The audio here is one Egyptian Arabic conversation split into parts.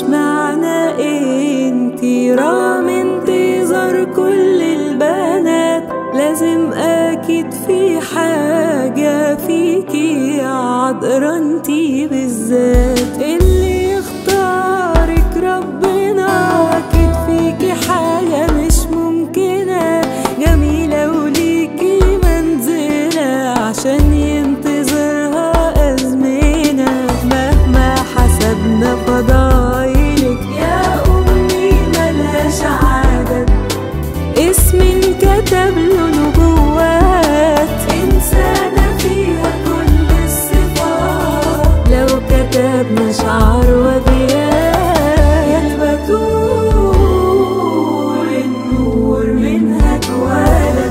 اشمعنى انتي رغم انتظار كل البنات لازم اكيد في حاجة فيكي عذرا انتي بالذات اللي يختارك ربنا اكيد فيكي حاجة مش ممكنة جميلة وليكي منزلة عشان ينتظرها أزمنة مهما حسبنا فضايلك يا أمي ملهاش عدد اسم كتب له نبوات إنسانة فيها كل الصفات لو كتبنا شعر وبيات البتول النور منها اتولد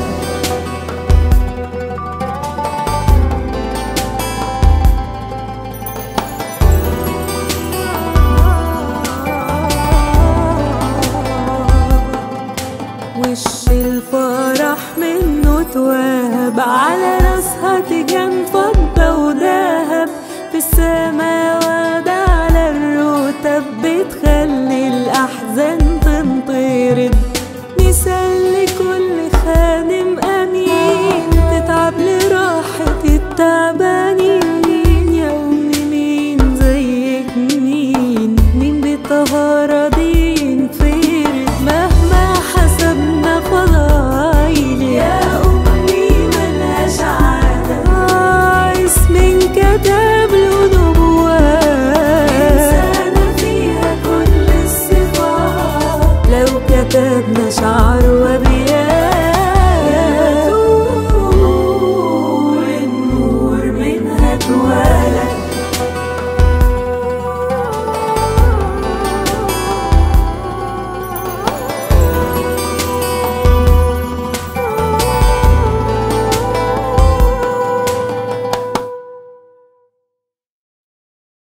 وش الفرح منه توهب على راسها تيجان فضة وذهب في السماوات على الرتب بتخلي الأحزان تنطرد مثال لكل خادم أمين تتعب لراحة التعبانين يا أمي مين زيك مين مين بطهارة